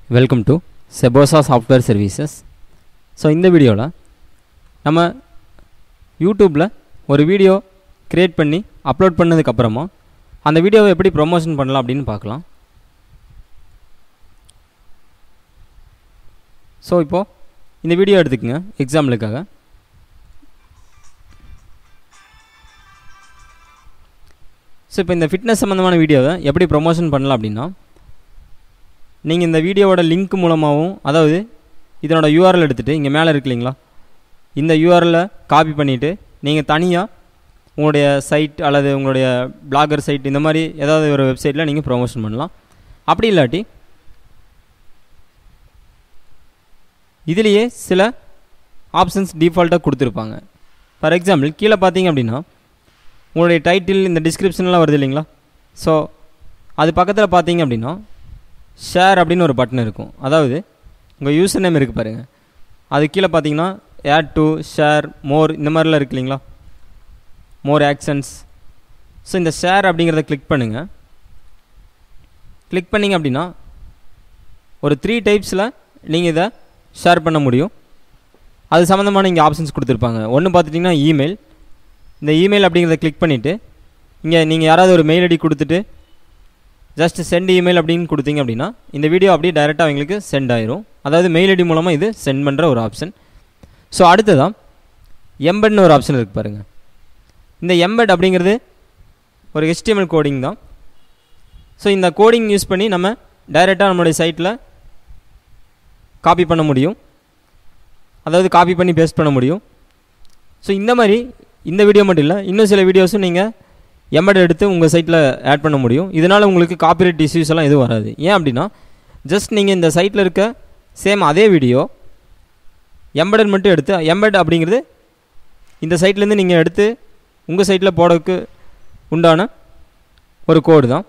welcome to செபோசா software services so இந்த வீடியோவில் நம்ம யூடியூப்பில் ஒரு வீடியோ க்ரியேட் பண்ணி அப்லோட் பண்ணதுக்கப்புறமா அந்த வீடியோவை எப்படி ப்ரொமோஷன் பண்ணலாம் அப்படின்னு பார்க்கலாம் ஸோ இப்போது இந்த வீடியோ எடுத்துக்கங்க எக்ஸாம்பிளுக்காக ஸோ இப்போ இந்த ஃபிட்னஸ் சம்மந்தமான வீடியோவை எப்படி ப்ரொமோஷன் பண்ணலாம் அப்படின்னா நீங்கள் இந்த வீடியோவோட லிங்க் மூலமாகவும் அதாவது இதனோட யூஆர்எல் எடுத்துகிட்டு இங்கே மேலே இருக்கு இல்லைங்களா இந்த யூஆர்எல்லை காப்பி பண்ணிவிட்டு நீங்கள் தனியாக உங்களுடைய சைட் அல்லது உங்களுடைய பிளாகர் சைட் இந்த மாதிரி ஏதாவது ஒரு வெப்சைட்டில் நீங்கள் ப்ரொமோஷன் பண்ணலாம் அப்படி இல்லாட்டி இதுலேயே சில ஆப்ஷன்ஸ் டிஃபால்ட்டாக கொடுத்துருப்பாங்க ஃபார் எக்ஸாம்பிள் கீழே பார்த்தீங்க அப்படின்னா உங்களுடைய டைட்டில் இந்த டிஸ்கிரிப்ஷன்லாம் வருது இல்லைங்களா ஸோ அது பக்கத்தில் பார்த்தீங்க அப்படின்னா ஷேர் அப்படின்னு ஒரு பட்டன் இருக்கும் அதாவது உங்கள் யூசர் நேம் இருக்குது பாருங்கள் அது கீழே பார்த்தீங்கன்னா ஆட் டு ஷேர் மோர் இந்த மாதிரிலாம் இருக்கு இல்லைங்களா மோர் ஆக்ஷன்ஸ் ஸோ இந்த ஷேர் அப்படிங்கிறத கிளிக் பண்ணுங்கள் கிளிக் பண்ணிங்க அப்படின்னா ஒரு த்ரீ டைப்ஸில் நீங்கள் இதை ஷேர் பண்ண முடியும் அது சம்மந்தமான இங்கே ஆப்ஷன்ஸ் கொடுத்துருப்பாங்க ஒன்று பார்த்துட்டிங்கன்னா இமெயில் இந்த இமெயில் அப்படிங்கிறத கிளிக் பண்ணிவிட்டு இங்கே நீங்கள் யாராவது ஒரு மெயில் ஐடி கொடுத்துட்டு ஜஸ்ட் சென்ட் இமெயில் அப்படின்னு கொடுத்தீங்க அப்படின்னா இந்த வீடியோ அப்படியே டைரெக்டாக அவங்களுக்கு சென்ட் ஆயிரும் அதாவது மெயில் ஐடி மூலமாக இது சென்ட் பண்ணுற ஒரு ஆப்ஷன் ஸோ அடுத்ததான் எம்பெட்னு ஒரு ஆப்ஷன் இருக்குது பாருங்கள் இந்த எம்பெட் அப்படிங்கிறது ஒரு ஹெச்டிஎம்எல் கோடிங் தான் ஸோ இந்த கோடிங் யூஸ் பண்ணி நம்ம டைரெக்டாக நம்மளுடைய சைட்டில் காப்பி பண்ண முடியும் அதாவது காப்பி பண்ணி பேஸ்ட் பண்ண முடியும் ஸோ இந்த மாதிரி இந்த வீடியோ மட்டும் இல்லை இன்னும் சில வீடியோஸும் நீங்கள் எம்பெட் எடுத்து உங்கள் சைட்டில் ஆட் பண்ண முடியும் இதனால் உங்களுக்கு காப்பிரைட் இஷ்யூஸ் எல்லாம் எதுவும் வராது ஏன் அப்படின்னா ஜஸ்ட் நீங்கள் இந்த சைட்டில் இருக்க சேம் அதே வீடியோ எம்பெடட் மட்டும் எடுத்து எம்பெட் அப்படிங்கிறது இந்த சைட்லேருந்து நீங்கள் எடுத்து உங்கள் சைட்டில் போடக்கு உண்டான ஒரு கோடு தான்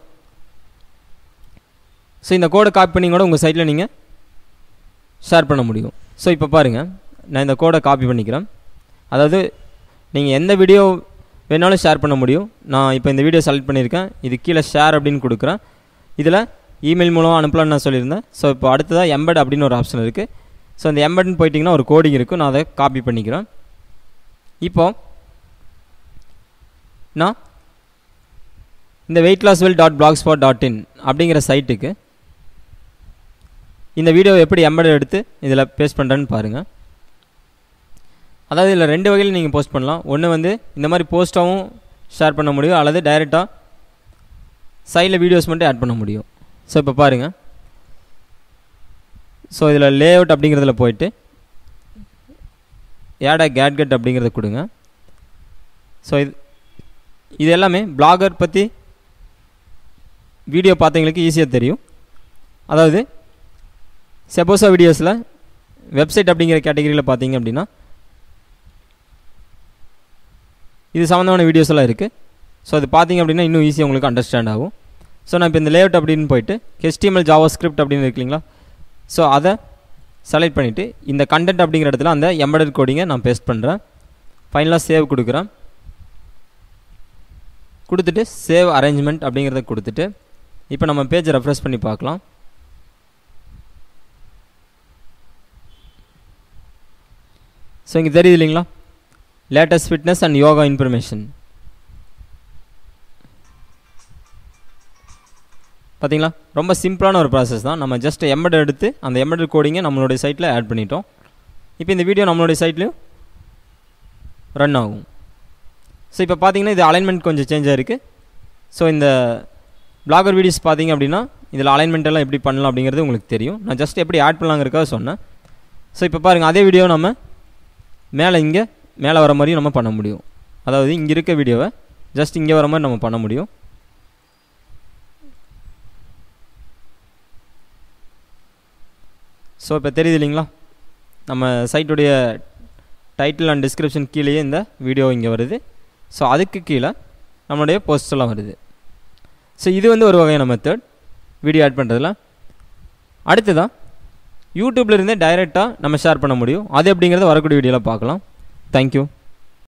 ஸோ இந்த கோடை காப்பி பண்ணி கூட உங்கள் சைட்டில் நீங்கள் ஷேர் பண்ண முடியும் ஸோ இப்போ பாருங்கள் நான் இந்த கோடை காப்பி பண்ணிக்கிறேன் அதாவது நீங்கள் எந்த வீடியோ வேணாலும் ஷேர் பண்ண முடியும் நான் இப்போ இந்த வீடியோ செலக்ட் பண்ணியிருக்கேன் இது கீழே ஷேர் அப்படின்னு கொடுக்குறேன் இதில் இமெயில் மூலம் அனுப்பலாம்னு நான் சொல்லியிருந்தேன் ஸோ இப்போ அடுத்ததாக எம்பெட் அப்படின்னு ஒரு ஆப்ஷன் இருக்குது ஸோ அந்த எம்பெட்னு போயிட்டிங்கன்னா ஒரு கோடிங் இருக்கும் நான் அதை காப்பி பண்ணிக்கிறேன் இப்போ நான் இந்த weight loss well dot blog spot dot in அப்படிங்கிற சைட்டுக்கு இந்த வீடியோவை எப்படி எம்பெட் எடுத்து இதில் பேஸ்ட் பண்ணுறேன்னு பாருங்கள் அதாவது இதில் ரெண்டு வகையில் நீங்கள் போஸ்ட் பண்ணலாம் ஒன்று வந்து இந்த மாதிரி போஸ்ட்டாகவும் ஷேர் பண்ண முடியும் அல்லது டைரெக்டாக சைடில் வீடியோஸ் மட்டும் ஆட் பண்ண முடியும் ஸோ இப்போ பாருங்கள் ஸோ இதில் லே அவுட் அப்படிங்கிறதுல போயிட்டு ஏடா கேட்கட் அப்படிங்கிறத கொடுங்க ஸோ இது இது எல்லாமே பிளாகர் பற்றி வீடியோ பார்த்தவங்களுக்கு ஈஸியாக தெரியும் அதாவது செபோசா வீடியோஸில் வெப்சைட் அப்படிங்கிற கேட்டகரியில் பார்த்தீங்க அப்படின்னா இது சம்மந்தமான வீடியோஸ் எல்லாம் இருக்குது ஸோ அது பார்த்தீங்க அப்படின்னா இன்னும் ஈஸியாக உங்களுக்கு அண்டர்ஸ்டாண்ட் ஆகும் ஸோ நான் இப்போ இந்த லேஅவுட் அப்படின்னு போயிட்டு ஹெச்டிஎம்எல் ஜாவா ஸ்கிரிப்ட் அப்படின்னு இருக்கு இல்லைங்களா ஸோ அதை செலக்ட் பண்ணிவிட்டு இந்த கண்டென்ட் அப்படிங்கிற இடத்துல அந்த எம்படட் கோடிங்கை நான் பேஸ்ட் பண்ணுறேன் ஃபைனலாக சேவ் கொடுக்குறேன் கொடுத்துட்டு சேவ் அரேஞ்ச்மெண்ட் அப்படிங்கிறத கொடுத்துட்டு இப்போ நம்ம பேஜை ரெஃப்ரெஷ் பண்ணி பார்க்கலாம் ஸோ இங்கே தெரியுது இல்லைங்களா latest fitness and yoga information பார்த்தீங்களா ரொம்ப சிம்பிளான ஒரு ப்ராசஸ் தான் நம்ம ஜஸ்ட் எம்பெட் எடுத்து அந்த எம்பெட் கோடிங்கை நம்மளுடைய சைட்டில் ஆட் பண்ணிட்டோம் இப்போ இந்த வீடியோ நம்மளுடைய சைட்லேயும் ரன் ஆகும் ஸோ இப்போ பார்த்தீங்கன்னா இது அலைன்மெண்ட் கொஞ்சம் சேஞ்ச் ஆகிருக்கு ஸோ இந்த பிளாகர் வீடியோஸ் பார்த்தீங்க அப்படின்னா இதில் அலைன்மெண்ட் எல்லாம் எப்படி பண்ணலாம் அப்படிங்கிறது உங்களுக்கு தெரியும் நான் ஜஸ்ட் எப்படி ஆட் பண்ணலாங்கிறக்காக சொன்னேன் ஸோ இப்போ பாருங்கள் அதே வீடியோ நம்ம மேலே இங்கே மேலே வர மாதிரியும் நம்ம பண்ண முடியும் அதாவது இங்கே இருக்க வீடியோவை ஜஸ்ட் இங்கே வர மாதிரி நம்ம பண்ண முடியும் ஸோ இப்போ தெரியுது இல்லைங்களா நம்ம சைட்டுடைய டைட்டில் அண்ட் டிஸ்கிரிப்ஷன் கீழேயே இந்த வீடியோ இங்கே வருது ஸோ அதுக்கு கீழே நம்மளுடைய போஸ்ட் எல்லாம் வருது ஸோ இது வந்து ஒரு வகையான மெத்தட் வீடியோ ஆட் பண்ணுறதுல அடுத்ததான் யூடியூப்ல இருந்தே டைரெக்டாக நம்ம ஷேர் பண்ண முடியும் அது எப்படிங்கிறத வரக்கூடிய வீடியோவில் பார்க்கலாம் தேங்க்யூ